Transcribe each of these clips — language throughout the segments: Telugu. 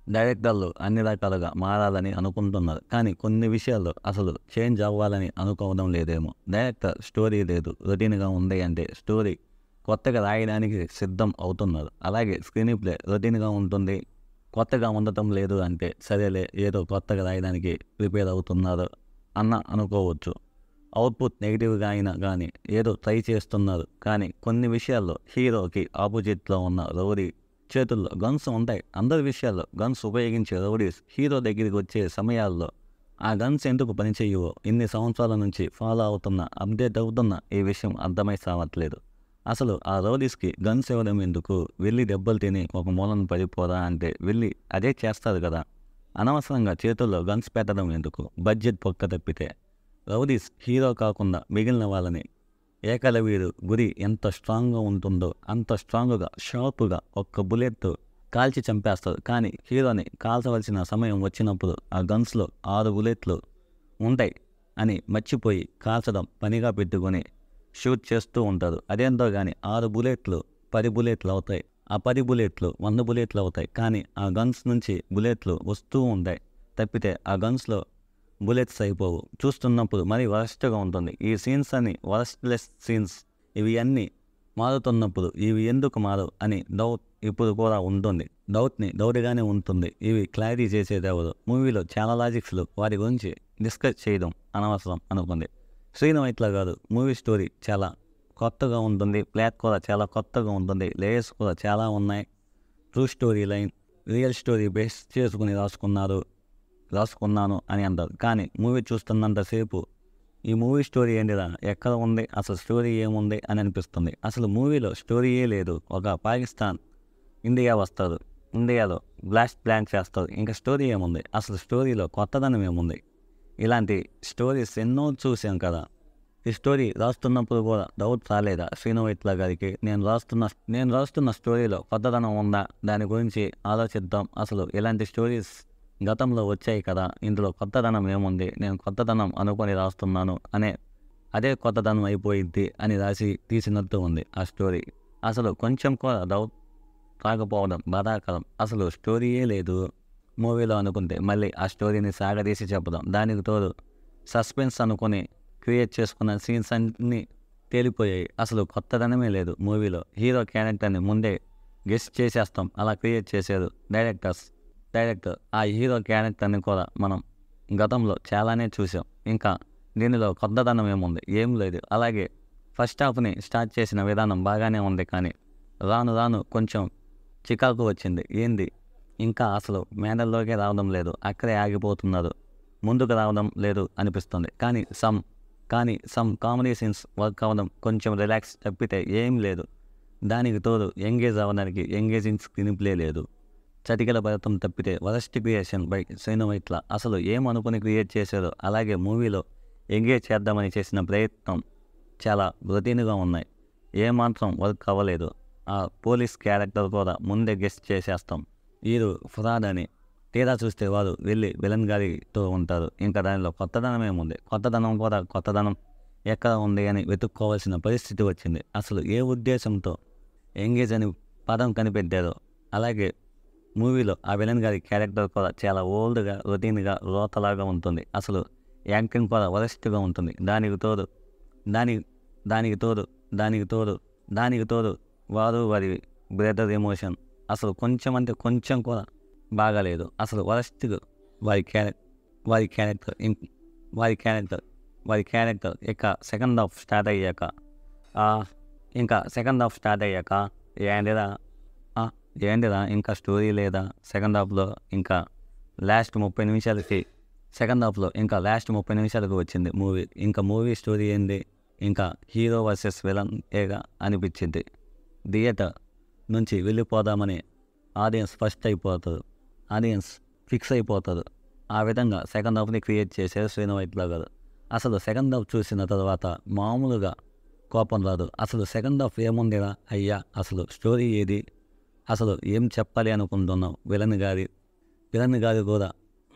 డైరెక్టర్లు అన్ని రకాలుగా మారాలని అనుకుంటున్నారు కానీ కొన్ని విషయాల్లో అసలు చేంజ్ అవ్వాలని అనుకోవడం లేదేమో డైరెక్టర్ స్టోరీ లేదు రొటీన్గా ఉంది అంటే స్టోరీ కొత్తగా రాయడానికి సిద్ధం అవుతున్నారు అలాగే స్క్రీన్ ప్లే రొటీన్గా ఉంటుంది కొత్తగా ఉండటం లేదు అంటే సరేలే ఏదో కొత్తగా రాయడానికి ప్రిపేర్ అవుతున్నారు అన్న అనుకోవచ్చు అవుట్పుట్ నెగిటివ్గా అయినా కానీ ఏదో ట్రై చేస్తున్నారు కానీ కొన్ని విషయాల్లో హీరోకి ఆపోజిట్లో ఉన్న రౌడీ చేతుల్లో గన్స్ ఉంటాయి అందరి విషయాల్లో గన్స్ ఉపయోగించే రౌడీస్ హీరో దగ్గరికి వచ్చే సమయాల్లో ఆ గన్స్ ఎందుకు పనిచేయవో ఇన్ని సంవత్సరాల నుంచి ఫాలో అవుతున్న అప్డేట్ అవుతున్న ఈ విషయం అర్థమై సావట్లేదు అసలు ఆ రౌడీస్కి గన్స్ ఇవ్వడం ఎందుకు వెళ్ళి దెబ్బలు తిని ఒక మూలన పడిపోరా అంటే వెళ్ళి అదే చేస్తారు కదా అనవసరంగా చేతుల్లో గన్స్ పెట్టడం ఎందుకు బడ్జెట్ పొక్క తప్పితే రౌడీస్ హీరో కాకుండా మిగిలిన వాళ్ళని ఏకలవీరు గురి ఎంత స్ట్రాంగ్గా ఉంటుందో అంత స్ట్రాంగ్గా షార్ప్గా ఒక్క బుల్లెట్ కాల్చి చంపేస్తారు కానీ హీరోని కాల్చవలసిన సమయం వచ్చినప్పుడు ఆ గన్స్లో ఆరు బుల్లెట్లు ఉంటాయి అని మర్చిపోయి కాల్చడం పనిగా పెట్టుకొని షూట్ చేస్తూ ఉంటారు అదేంతో కానీ ఆరు బుల్లెట్లు పది బుల్లెట్లు అవుతాయి ఆ పది బుల్లెట్లు వంద బుల్లెట్లు అవుతాయి కానీ ఆ గన్స్ నుంచి బుల్లెట్లు వస్తూ ఉంటాయి తప్పితే ఆ గన్స్లో బుల్లెట్స్ అయిపోవు చూస్తున్నప్పుడు మరి వరస్ట్గా ఉంటుంది ఈ సీన్స్ అని వరస్ట్లెస్ సీన్స్ ఇవి అన్నీ మారుతున్నప్పుడు ఇవి ఎందుకు మారు అని డౌట్ ఇప్పుడు కూడా ఉంటుంది డౌట్ని డౌట్గానే ఉంటుంది ఇవి క్లారిటీ చేసేది ఎవరు మూవీలో చాలా లాజిక్స్లు వాటి గురించి డిస్కస్ చేయడం అనవసరం అనుకుంది శ్రీను వైట్ల గారు మూవీ స్టోరీ చాలా కొత్తగా ఉంటుంది ప్లాట్ కూడా చాలా కొత్తగా ఉంటుంది లేయర్స్ కూడా చాలా ఉన్నాయి true story line real story base చేసుకుని రాసుకున్నారు రాసుకున్నాను అని అంటారు కానీ మూవీ చూస్తున్నంతసేపు ఈ మూవీ స్టోరీ ఏంటిదా ఎక్కడ ఉంది అసలు స్టోరీ ఏముంది అని అనిపిస్తుంది అసలు మూవీలో స్టోరీయే లేదు ఒక పాకిస్తాన్ ఇండియా వస్తారు ఇండియాలో బ్లాస్ట్ ప్లాన్ చేస్తారు ఇంకా స్టోరీ ఏముంది అసలు స్టోరీలో కొత్తదనం ఏముంది ఇలాంటి స్టోరీస్ ఎన్నో చూసాం కదా ఈ స్టోరీ రాస్తున్నప్పుడు కూడా డౌట్ రాలేదా శ్రీను వైట్ల గారికి నేను రాస్తున్న నేను రాస్తున్న స్టోరీలో కొత్తదనం ఉందా దాని గురించి ఆలోచిద్దాం అసలు ఇలాంటి స్టోరీస్ గతంలో వచ్చాయి కదా ఇందులో కొత్తదనం ఏముంది నేను కొత్తదనం అనుకొని రాస్తున్నాను అనే అదే కొత్తదనం అయిపోయింది అని రాసి తీసినట్టు ఉంది ఆ స్టోరీ అసలు కొంచెం కూడా డౌట్ రాకపోవడం బాధాకరం అసలు స్టోరీయే లేదు మూవీలో అనుకుంటే మళ్ళీ ఆ స్టోరీని సాగదీసి చెప్పడం దానికి తోడు సస్పెన్స్ అనుకొని క్రియేట్ చేసుకున్న సీన్స్ అన్నీ తేలిపోయాయి అసలు కొత్తదనమే లేదు మూవీలో హీరో క్యారెక్టర్ని ముందే గెస్ట్ చేసేస్తాం అలా క్రియేట్ చేశారు డైరెక్టర్స్ డైరెక్టర్ ఆ హీరో క్యారెక్టర్ని కూడా మనం గతంలో చాలానే చూసాం ఇంకా దీనిలో కొత్తదనం ఏముంది ఏం లేదు అలాగే ఫస్ట్ హాఫ్ని స్టార్ట్ చేసిన విధానం బాగానే ఉంది కానీ రాను రాను కొంచెం చికాకు వచ్చింది ఏంది ఇంకా అసలు మేడల్లోకే రావడం లేదు అక్కడే ఆగిపోతున్నారు ముందుకు రావడం లేదు అనిపిస్తుంది కానీ సమ్ కానీ సమ్ కామెడీ సీన్స్ వర్క్ అవ్వడం కొంచెం రిలాక్స్ తప్పితే ఏం లేదు దానికి తోడు ఎంగేజ్ అవ్వడానికి ఎంగేజింగ్ స్క్రీన్ ప్లే లేదు చతికిల భరతం తప్పితే worst creation by Srinu Vaitla అసలు ఏం అనుకుని క్రియేట్ చేశారో అలాగే మూవీలో ఎంగేజ్ చేద్దామని చేసిన ప్రయత్నం చాలా రొటీన్గా ఉన్నాయి ఏమాత్రం వర్క్ అవ్వలేదు ఆ పోలీస్ క్యారెక్టర్ కూడా ముందే గెస్ట్ చేసేస్తాం వీరు ఫురాడ్ అని తీరా చూస్తే వారు వెళ్ళి విలన్ గారితో ఉంటారు ఇంకా దానిలో కొత్తదనం ఏముంది కొత్తదనం కూడా కొత్తదనం ఎక్కడ ఉంది అని వెతుక్కోవాల్సిన పరిస్థితి వచ్చింది అసలు ఏ ఉద్దేశంతో ఎంగేజ్ అని పదం కనిపెట్టారో అలాగే మూవీలో ఆ విలన్ గారి క్యారెక్టర్ కూడా చాలా ఓల్డ్గా రొటీన్గా రోతలాగా ఉంటుంది అసలు యాక్టింగ్ కూడా వరస్ట్గా ఉంటుంది దానికి తోడు దానికి దానికి తోడు దానికి తోడు దానికి తోడు వారు వారి బ్రదర్ ఎమోషన్ అసలు కొంచెం అంటే కొంచెం కూడా బాగాలేదు అసలు వరస్ట్గా వారి క్యారెక్టర్ వారి క్యారెక్టర్ ఇం- వారి క్యారెక్టర్ వారి క్యారెక్టర్ ఇక సెకండ్ హాఫ్ స్టార్ట్ అయ్యాక ఆ, ఇంకా సెకండ్ హాఫ్ స్టార్ట్ అయ్యాక ఏంటిదా ఆ, ఏంటిదా ఇంకా స్టోరీ లేదా సెకండ్ హాఫ్లో ఇంకా లాస్ట్ ముప్పై నిమిషాలకి సెకండ్ హాఫ్లో ఇంకా లాస్ట్ ముప్పై నిమిషాలకు వచ్చింది మూవీ ఇంకా మూవీ స్టోరీ ఏంది ఇంకా హీరో వర్సెస్ విలన్ ఏగా అనిపించింది థియేటర్ నుంచి వెళ్ళిపోదామని ఆడియన్స్ ఫస్ట్ అయిపోతారు ఆడియన్స్ ఫిక్స్ అయిపోతారు ఆ విధంగా సెకండ్ హాఫ్ని క్రియేట్ చేశారు శ్రీను వైట్ల గారు అసలు సెకండ్ హాఫ్ చూసిన తర్వాత మామూలుగా కోపం రాదు అసలు సెకండ్ హాఫ్ ఏముందిరా అయ్యా అసలు స్టోరీ ఏది అసలు ఏం చెప్పాలి అనుకుంటున్నాం విలన్ గారి విలన్ గారి కూడా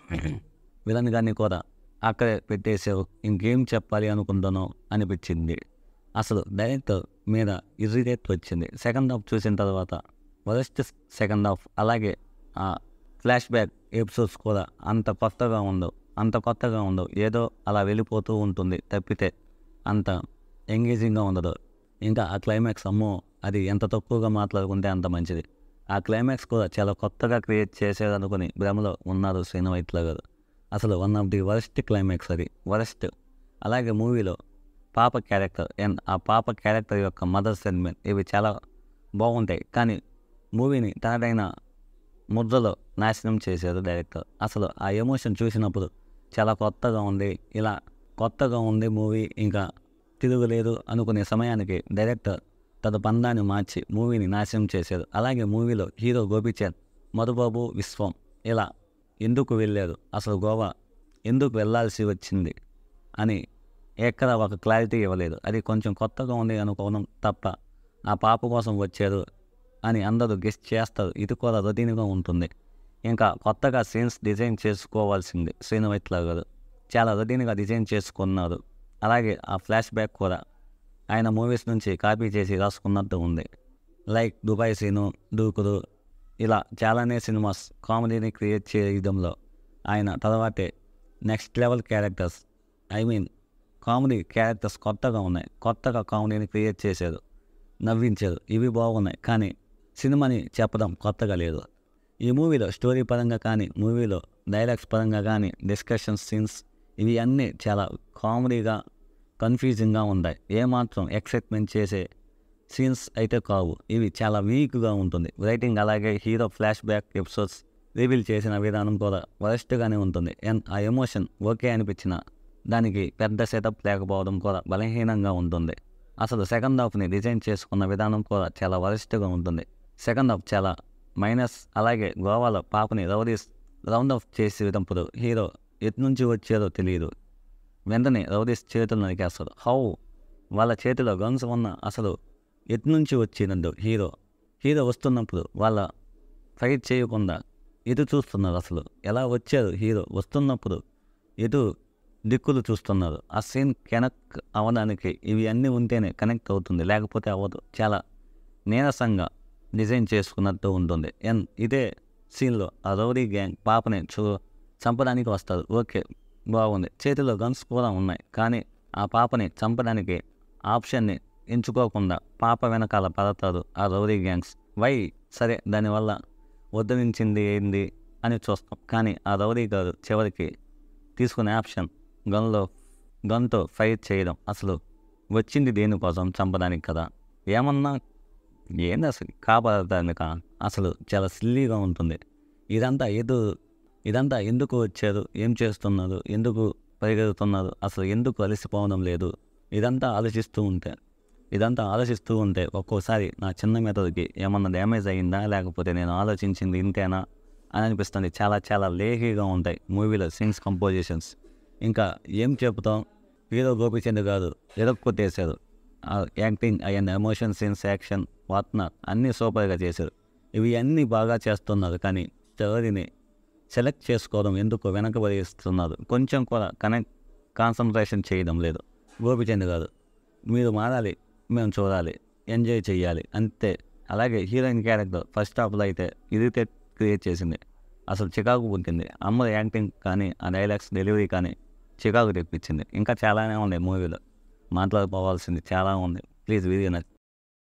విలన్ గారిని కూడా అక్కడే పెట్టేసావు ఇంకేం చెప్పాలి అనుకుంటున్నావు అనిపించింది అసలు డైరెక్టర్ మీద ఇరిటేట్ వచ్చింది సెకండ్ హాఫ్ చూసిన తర్వాత వరస్ట్ సెకండ్ హాఫ్ అలాగే ఆ ఫ్లాష్ బ్యాక్ ఎపిసోడ్స్ కూడా అంత కొత్తగా ఉండవు అంత కొత్తగా ఉండవు ఏదో అలా వెళ్ళిపోతూ ఉంటుంది తప్పితే అంత ఎంగేజింగ్గా ఉండదు ఇంకా ఆ క్లైమాక్స్ అమ్మో అది ఎంత తక్కువగా మాట్లాడుకుంటే అంత మంచిది ఆ క్లైమాక్స్ కూడా చాలా కొత్తగా క్రియేట్ చేసేదనుకుని భ్రమలో ఉన్నారు శ్రీను వైట్ల గారు అసలు one of the worst climax అది వరస్ట్ అలాగే మూవీలో పాప క్యారెక్టర్ అండ్ ఆ పాప క్యారెక్టర్ యొక్క మదర్ సెంటిమెంట్ ఇవి చాలా బాగుంటాయి కానీ మూవీని తనదైన ముద్రలో నాశనం చేశారు డైరెక్టర్ అసలు ఆ ఎమోషన్ చూసినప్పుడు చాలా కొత్తగా ఉంది ఇలా కొత్తగా ఉంది మూవీ ఇంకా తిరుగులేదు అనుకునే సమయానికి డైరెక్టర్ తన పందాన్ని మార్చి మూవీని నాశనం చేశారు అలాగే మూవీలో హీరో గోపీచంద్ మధుబాబు విశ్వం ఇలా ఎందుకు వెళ్ళారు అసలు గోవా ఎందుకు వెళ్ళాల్సి వచ్చింది అని ఎక్కడ ఒక క్లారిటీ ఇవ్వలేదు అది కొంచెం కొత్తగా ఉంది అనుకోవడం తప్ప ఆ పాప కోసం వచ్చారు అని అందరూ గెస్ట్ చేస్తారు ఇది కూడా రొటీన్గా ఉంటుంది ఇంకా కొత్తగా సీన్స్ డిజైన్ చేసుకోవాల్సింది శ్రీను వైట్ల గారు చాలా రొటీన్గా డిజైన్ చేసుకున్నారు అలాగే ఆ ఫ్లాష్ బ్యాక్ కూడా ఆయన మూవీస్ నుంచి కాపీ చేసి రాసుకున్నట్టు ఉంది లైక్ దుబాయ్ సీను దూకుడు ఇలా చాలానే సినిమాస్ కామెడీని క్రియేట్ చేయడంలో ఆయన తర్వాతే next level characters I mean comedy characters కొత్తగా ఉన్నాయి కొత్తగా కామెడీని క్రియేట్ చేశారు నవ్వించారు ఇవి బాగున్నాయి కానీ సినిమాని చెప్పడం కొత్తగా లేదు ఈ మూవీలో స్టోరీ పరంగా కానీ మూవీలో డైలాగ్స్ పరంగా కానీ డిస్కషన్ సీన్స్ ఇవి అన్నీ చాలా కామెడీగా కన్ఫ్యూజింగ్గా ఉంటాయి ఏమాత్రం ఎక్సైట్మెంట్ చేసే సీన్స్ అయితే కావు ఇవి చాలా వీక్గా ఉంటుంది రైటింగ్ అలాగే hero flashback episodes reveal చేసిన విధానం కూడా వరస్ట్గానే ఉంటుంది అండ్ ఆ ఎమోషన్ ఓకే అనిపించిన దానికి పెద్ద సెటప్ లేకపోవడం కూడా బలహీనంగా ఉంటుంది అసలు సెకండ్ హాఫ్ని డిజైన్ చేసుకున్న విధానం కూడా చాలా వరస్ట్గా ఉంటుంది సెకండ్ హాఫ్ చాలా మైనస్ అలాగే గోవాలో పాపని రౌడీస్ రౌండ్ ఆఫ్ చేసేటప్పుడు హీరో ఎటు నుంచి వచ్చారో తెలియదు వెంటనే రౌడీస్ చేతులు నరికేస్తారు హౌ వాళ్ళ చేతిలో గన్స్ ఉన్న అసలు ఎటు నుంచి వచ్చినందు హీరో హీరో వస్తున్నప్పుడు వాళ్ళ ఫైట్ చేయకుండా ఎటు చూస్తున్నారు అసలు ఎలా వచ్చారు హీరో వస్తున్నప్పుడు ఎటు దిక్కులు చూస్తున్నారు ఆ సీన్ కనెక్ట్ అవ్వడానికి ఇవి అన్నీ ఉంటేనే కనెక్ట్ అవుతుంది లేకపోతే అవ్వదు చాలా నీరసంగా డిజైన్ చేసుకున్నట్టు ఉంటుంది అండ్ ఇదే సీన్లో ఆ రౌడీ గ్యాంగ్ పాపని చూ చంపడానికి వస్తారు ఓకే బాగుంది చేతిలో గన్స్ కూడా ఉన్నాయి కానీ ఆ పాపని చంపడానికి ఆప్షన్ని ఎంచుకోకుండా పాప వెనకాల పడతారు ఆ రౌడీ గ్యాంగ్స్ వై సరే దానివల్ల వదిలించింది ఏంది అని చూస్తాం కానీ ఆ రౌడీ గారు చివరికి తీసుకునే ఆప్షన్ గన్లో గన్తో ఫైర్ చేయడం అసలు వచ్చింది దేనికోసం చంపడానికి కదా ఏమన్నా ఏంది అసలు కాపాడటానిక అసలు చాలా సిల్లీగా ఉంటుంది ఇదంతా ఏదో ఇదంతా ఎందుకు వచ్చారు ఏం చేస్తున్నారు ఎందుకు పరిగెడుతున్నారు అసలు ఎందుకు అలసిపోవడం లేదు ఇదంతా ఆలోచిస్తూ ఉంటే ఇదంతా ఆలోచిస్తూ ఉంటే ఒక్కోసారి నా చిన్న మెథడ్కి ఏమన్నా డ్యామేజ్ అయ్యిందా లేకపోతే నేను ఆలోచించింది ఇంతేనా అని అనిపిస్తుంది చాలా చాలా లేహీగా ఉంటాయి మూవీలో సీన్స్ కంపోజిషన్స్ ఇంకా ఏం చెప్తాం హీరో గోపిచంద్ గారు ఎరక్కొట్టేశారు ఆ యాక్టింగ్ అయిన ఎమోషన్ సీన్స్ యాక్షన్ వాట్న అన్నీ సూపర్గా చేశారు ఇవి అన్నీ బాగా చేస్తున్నారు కానీ స్టోరీని సెలెక్ట్ చేసుకోవడం ఎందుకు వెనకబడిస్తున్నారు కొంచెం కూడా కనెక్ట్ కాన్సన్ట్రేషన్ చేయడం లేదు గోపిచంద్ గారు మీరు మారాలి మేము చూడాలి ఎంజాయ్ చేయాలి అంతే అలాగే హీరోయిన్ క్యారెక్టర్ ఫస్ట్ హాఫ్లో అయితే ఇరిటేట్ క్రియేట్ చేసింది అసలు చికాకు పుట్టింది అమ్మ యాక్టింగ్ కానీ ఆ డైలాగ్స్ డెలివరీ కానీ చికాకు తెప్పించింది ఇంకా చాలానే ఉన్నాయి మూవీలో మాట్లాడుకోవాల్సింది చాలా ఉంది ప్లీజ్ వీడియో నచ్చి